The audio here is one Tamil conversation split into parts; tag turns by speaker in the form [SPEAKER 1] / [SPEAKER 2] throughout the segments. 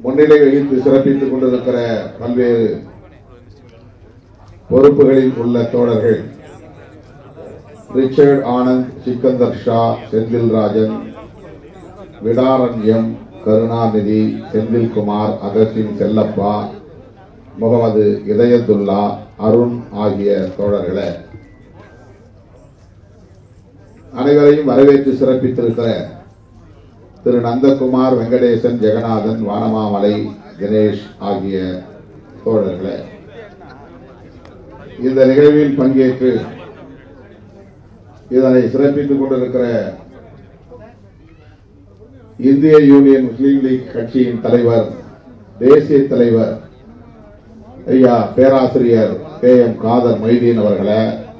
[SPEAKER 1] முன்னிலை வகித்து சிறப்பித்துக் கொண்டிருக்கிற பல்வேறு பொறுப்புகளில் உள்ள தோழர்கள் Richard Anand Sikandar Shah Senthilrajan Vidaran M Karunanidhi Senthilkumar Augustine Chellappa Mohammed Idayathulla Arun ஆகிய தோழர்களே அனைவரையும் வரவேற்று சிறப்பித்திருக்கிற திரு நந்தகுமார் வெங்கடேசன் ஜெகநாதன் வானமாமலை தினேஷ் ஆகிய தோழர்களே இந்த நிகழ்வில் பங்கேற்று இதனை சிறப்பித்துக் கொண்டிருக்கிற இந்திய யூனியன் முஸ்லீம் லீக் கட்சியின் தலைவர் தேசிய தலைவர் ஐயா பேராசிரியர் கே எம் காதர் மொய்தீன் அவர்களே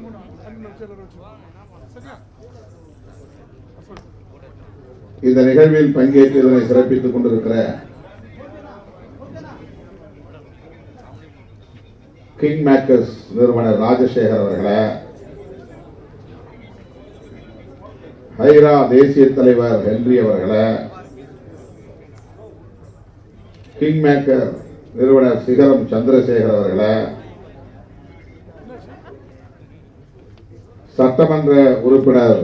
[SPEAKER 1] இந்த நிகழ்வில் பங்கேற்று இதனை சிறப்பித்துக் கொண்டிருக்கிற கிங் மேக்கர்ஸ் நிறுவனர் ராஜசேகர் அவர்களே ஹைரா தேசிய தலைவர் ஹென்றி அவர்களே கிங் மேக்கர் நிறுவனர் சிகரம் சந்திரசேகர் அவர்களே சட்டமன்ற உறுப்பினர்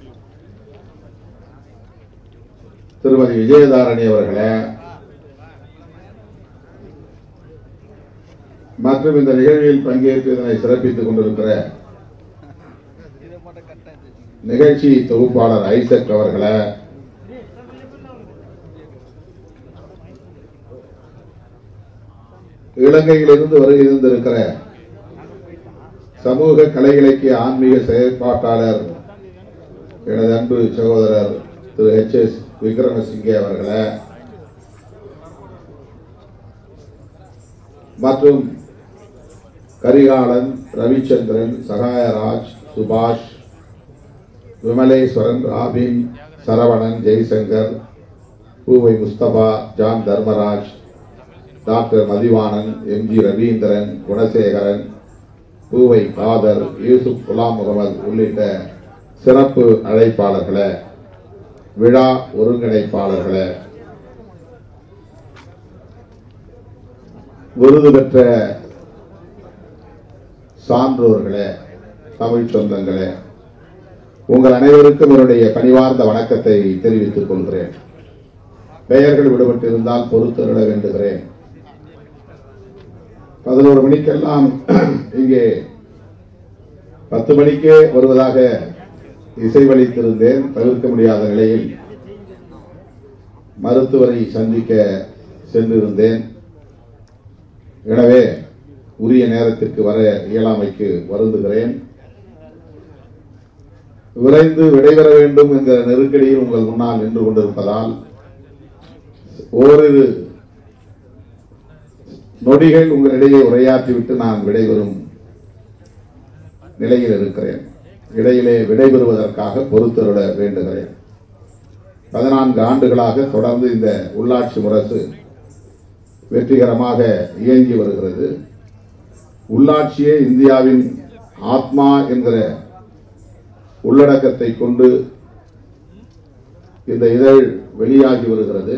[SPEAKER 1] திருமதி விஜயதாரணி அவர்களே மற்றும் இந்த நிகழ்வில் பங்கேற்று இதனை சிறப்பித்துக் கொண்டிருக்கிற நிகழ்ச்சி தொகுப்பாளர் ஐசக் அவர்களே இலங்கையிலிருந்து வருகை இருந்திருக்கிற சமூக கலை இலக்கிய ஆன்மீக செயற்பாட்டாளர் எனது அன்பு சகோதரர் திரு எச் எஸ் விக்ரமசிங்கே அவர்களே மற்றும் கரிகாலன் ரவிச்சந்திரன் சகாயராஜ் சுபாஷ் Vimaleswaran robin Saravanan Jaishankar Poovai Mustafa John Dharmaraj doctor Mathivanan MG Raveendran Gunasekaran Poovai Khader Yusuf Ghulam Mohammed உள்ளிட்ட சிறப்பு அழைப்பாளர்களே விழா ஒருங்கிணைப்பாளர்களே விருது பெற்ற சான்றோர்களே தமிழ் சொந்தங்களே உங்கள் அனைவருக்கும் என்னுடைய பணிவார்ந்த வணக்கத்தை தெரிவித்துக் கொள்கிறேன் பெயர்கள் விடுபட்டிருந்தால் பொறுத்துவிட வேண்டுகிறேன் பதினோரு மணிக்கெல்லாம் இங்கே பத்து மணிக்கே வருவதாக இசைவளித்திருந்தேன் தவிர்க்க முடியாத நிலையில் மருத்துவரை சந்திக்க சென்றிருந்தேன் எனவே உரிய நேரத்திற்கு வர இயலாமைக்கு வருந்துகிறேன் விரைந்து விடைபெற வேண்டும் என்கிற நெருக்கடியில் உங்கள் முன்னால் நின்று கொண்டிருப்பதால் ஓரிரு நொடிகள் உங்களிடையே உரையாற்றிவிட்டு நான் விடைபெறும் நிலையில் இருக்கிறேன் இடையிலே விடைபெறுவதற்காக பொறுத்தருட வேண்டுகிறேன் பதினான்கு ஆண்டுகளாக தொடர்ந்து இந்த உள்ளாட்சி முரசு வெற்றிகரமாக இயங்கி வருகிறது உள்ளாட்சியே இந்தியாவின் ஆத்மா என்கிற உள்ளடக்கத்தை கொண்டு இந்த இதழ் வெளியாகி வருகிறது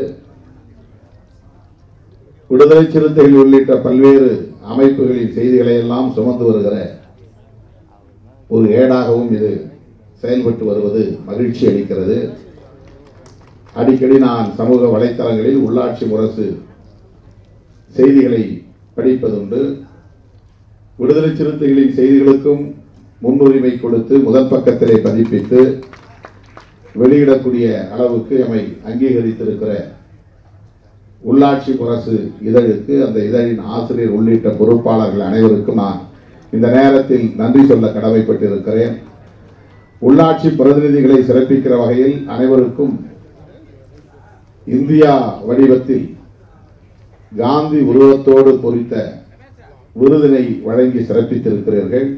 [SPEAKER 1] விடுதலை சிறுத்தைகள் உள்ளிட்ட பல்வேறு அமைப்புகளின் செய்திகளை எல்லாம் சுமந்து வருகிற ஒரு ஏடாகவும் இது செயல்பட்டு வருவது மகிழ்ச்சி அளிக்கிறது அடிக்கடி நான் சமூக வலைத்தளங்களில் உள்ளாட்சி முரசு செய்திகளை படிப்பதுண்டு விடுதலை சிறுத்தைகளின் செய்திகளுக்கும் முன்னுரிமை கொடுத்து முதல் பக்கத்திலே பதிப்பித்து வெளியிடக்கூடிய அளவுக்கு எம்மை அங்கீகரித்திருக்கிற உள்ளாட்சி முரசு இதழுக்கு அந்த இதழின் ஆசிரியர் உள்ளிட்ட பொறுப்பாளர்கள் அனைவருக்கும் நான் இந்த நேரத்தில் நன்றி சொல்ல கடமைப்பட்டிருக்கிறேன் உள்ளாட்சி பிரதிநிதிகளை சிறப்பிக்கிற வகையில் அனைவருக்கும் இந்தியா வடிவத்தில் காந்தி உருவத்தோடு பொறித்த விருதினை வழங்கி சிறப்பித்திருக்கிறீர்கள்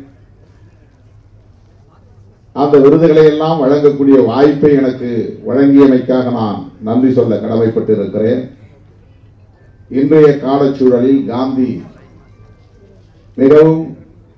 [SPEAKER 1] அந்த விருதுகளை எல்லாம் வழங்கக்கூடிய வாய்ப்பை எனக்கு வழங்கியமைக்காக நான் நன்றி சொல்ல கடமைப்பட்டிருக்கிறேன் இன்றைய காலச்சூழலில் காந்தி மிகவும்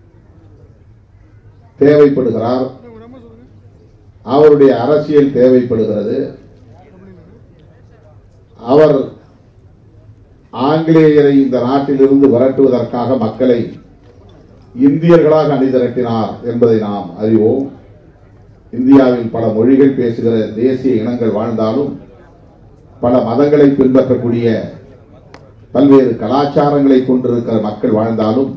[SPEAKER 1] தேவைப்படுகிறார் அவருடைய அரசியல் தேவைப்படுகிறது அவர் ஆங்கிலேயரை இந்த நாட்டிலிருந்து விரட்டுவதற்காக மக்களை இந்தியர்களாக அணிதிரட்டினார் என்பதை நாம் அறிவோம் இந்தியாவில் பல மொழிகள் பேசுகிற தேசிய இனங்கள் வாழ்ந்தாலும் பல மதங்களை பின்பற்றக்கூடிய பல்வேறு கலாச்சாரங்களை கொண்டிருக்கிற மக்கள் வாழ்ந்தாலும்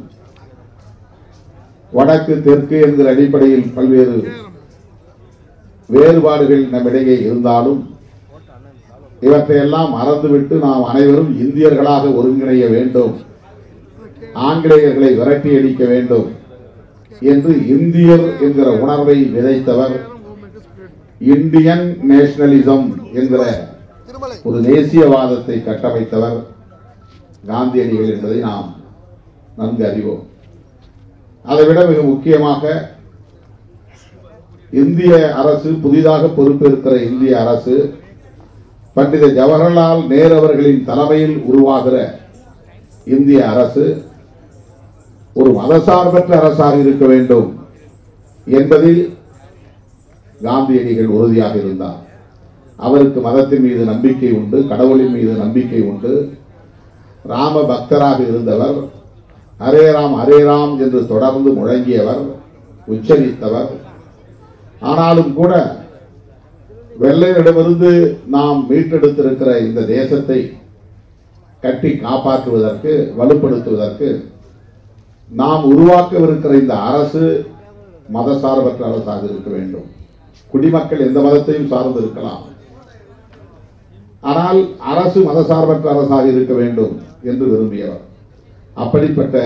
[SPEAKER 1] வடக்கு தெற்கு என்கிற அடிப்படையில் பல்வேறு வேறுபாடுகள் நம்மிடையே இருந்தாலும் இவற்றையெல்லாம் மறந்துவிட்டு நாம் அனைவரும் இந்தியர்களாக ஒருங்கிணைய வேண்டும் ஆங்கிலேயர்களை விரட்டி அடிக்க வேண்டும் என்று இந்தியர் என்கிற உணர்வை விதைத்தவர் இந்தியன் நேஷனலிசம் என்கிற
[SPEAKER 2] திருமலை
[SPEAKER 1] ஒரு தேசியவாதத்தை கட்டமைத்தவர் காந்தியடிகள் என்பதை நாம் நன்கு அறிவோம் அதைவிட மிக முக்கியமாக இந்திய அரசு புதிதாக பொறுப்பேற்கிற இந்திய அரசு பண்டித ஜவஹர்லால் நேரு அவர்களின் தலைமையில் உருவாகிற இந்திய அரசு ஒரு மதசார்பற்ற அரசாக இருக்க வேண்டும் என்பதில் காந்தியடிகள் உறுதியாக இருந்தார் அவருக்கு மதத்தின் மீது நம்பிக்கை உண்டு கடவுளின் மீது நம்பிக்கை உண்டு ராம பக்தராக இருந்தவர் ஹரே ராம் ஹரே ராம் என்று தொடர்ந்து முழங்கியவர் உச்சரித்தவர் ஆனாலும் கூட வெள்ளையரிடமிருந்து நாம் மீட்டெடுத்திருக்கிற இந்த தேசத்தை கட்டி காப்பாற்றுவதற்கு வலுப்படுத்துவதற்கு நாம் உருவாக்கவிருக்கிற இந்த அரசு மதசார்பற்ற அரசாக இருக்க வேண்டும் குடிமக்கள் எந்த மதத்தையும் சார்ந்து இருக்கலாம் ஆனால் அரசு மதசார்பற்ற அரசாக இருக்க வேண்டும் என்று விரும்பியவர் அப்படிப்பட்ட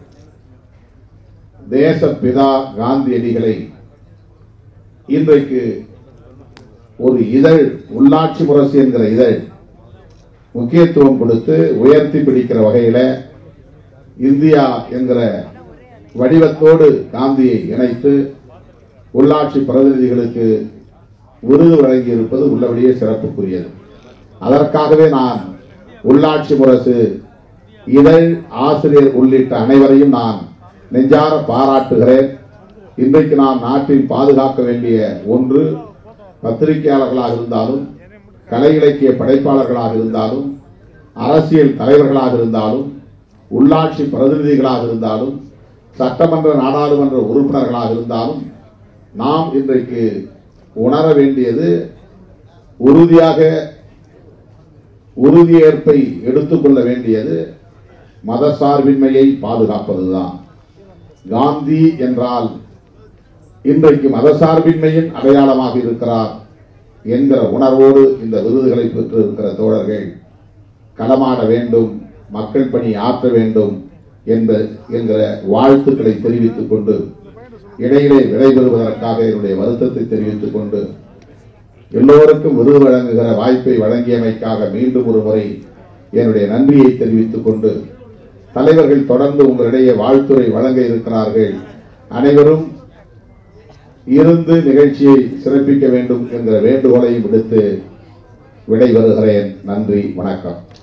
[SPEAKER 1] தேசப்பிதா காந்தியடிகளை இன்றைக்கு ஒரு இதழ் உள்ளாட்சி முரசு என்கிற இதழ் முக்கியத்துவம் கொடுத்து உயர்த்தி பிடிக்கிற வகையில இந்தியா என்கிற வடிவத்தோடு காந்தியை இணைத்து உள்ளாட்சி பிரதிநிதிகளுக்கு விருது வழங்கியிருப்பது உள்ளபடியே சிறப்புக்குரியது அதற்காகவே நான் உள்ளாட்சி முரசு இதழ் ஆசிரியர் உள்ளிட்ட அனைவரையும் நான் நெஞ்சார பாராட்டுகிறேன் இன்றைக்கு நாம் நாட்டில் பாதுகாக்க வேண்டிய ஒன்று பத்திரிகையாளர்களாக இருந்தாலும் கலை இலக்கிய படைப்பாளர்களாக இருந்தாலும் அரசியல் தலைவர்களாக இருந்தாலும் உள்ளாட்சி பிரதிநிதிகளாக இருந்தாலும் சட்டமன்ற நாடாளுமன்ற உறுப்பினர்களாக இருந்தாலும் நாம் இன்றைக்கு உணர வேண்டியது உறுதியாக உறுதியேற்பை எடுத்துக்கொள்ள வேண்டியது மதசார்பின்மையை பாதுகாப்பதுதான் காந்தி என்றால் இன்றைக்கு மதசார்பின்மையின் அடையாளமாக இருக்கிறார் என்கிற உணர்வோடு இந்த விருதுகளை பெற்றிருக்கிற தோழர்கள் களமாட வேண்டும் மக்கள் பணி ஆற்ற வேண்டும் என்ற என்கிற வாழ்த்துக்களை தெரிவித்துக் கொண்டு இடையிலே விடைபெறுவதற்காக என்னுடைய வருத்தத்தை தெரிவித்துக் கொண்டு எல்லோருக்கும் விருது வழங்குகிற வாய்ப்பை வழங்கியமைக்காக மீண்டும் ஒரு முறை என்னுடைய நன்றியை தெரிவித்துக் கொண்டு தலைவர்கள் தொடர்ந்து உங்களிடையே வாழ்த்துரை வழங்க இருக்கிறார்கள் அனைவரும் இருந்து நிகழ்ச்சியை சிறப்பிக்க வேண்டும் என்கிற வேண்டுகோளையும் விடுத்து விடைபெறுகிறேன் நன்றி வணக்கம்